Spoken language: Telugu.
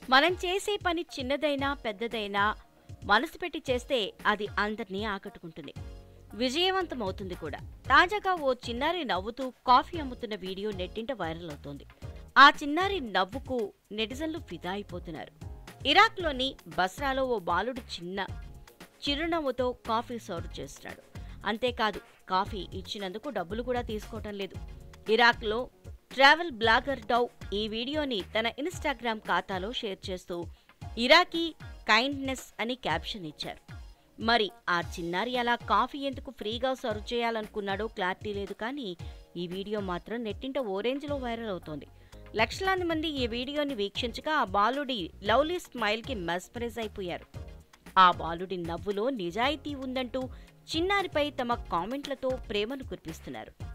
మనం చేసే పని చిన్నదైనా పెద్దదైనా మనసు పెట్టి చేస్తే అది అందరినీ ఆకట్టుకుంటుంది విజయవంతం అవుతుంది కూడా తాజాగా ఓ చిన్నారి నవ్వుతూ కాఫీ అమ్ముతున్న వీడియో నెట్టింట వైరల్ అవుతోంది ఆ చిన్నారి నవ్వుకు నెటిజన్లు ఫిదా అయిపోతున్నారు ఇరాక్లోని బస్రాలో ఓ బాలుడు చిన్న చిరునవ్వుతో కాఫీ సర్వ్ చేస్తున్నాడు అంతేకాదు కాఫీ ఇచ్చినందుకు డబ్బులు కూడా తీసుకోవటం లేదు ఇరాక్లో ట్రావెల్ బ్లాగర్ డౌ ఈ వీడియోని తన ఇన్స్టాగ్రామ్ ఖాతాలో షేర్ చేస్తూ ఇరాకీ కైండ్నెస్ అని క్యాప్షన్ ఇచ్చారు మరి ఆ చిన్నారి అలా కాఫీ ఎందుకు ఫ్రీగా సర్వ్ చేయాలనుకున్నాడో క్లారిటీ లేదు కానీ ఈ వీడియో మాత్రం నెట్టింట ఓరేంజ్లో వైరల్ అవుతోంది లక్షలాది మంది ఈ వీడియోని వీక్షించగా ఆ బాలుడి లవ్లీ స్మైల్కి మెస్పరైజ్ అయిపోయారు ఆ బాలుడి నవ్వులో నిజాయితీ ఉందంటూ చిన్నారిపై తమ కామెంట్లతో ప్రేమను కురిపిస్తున్నారు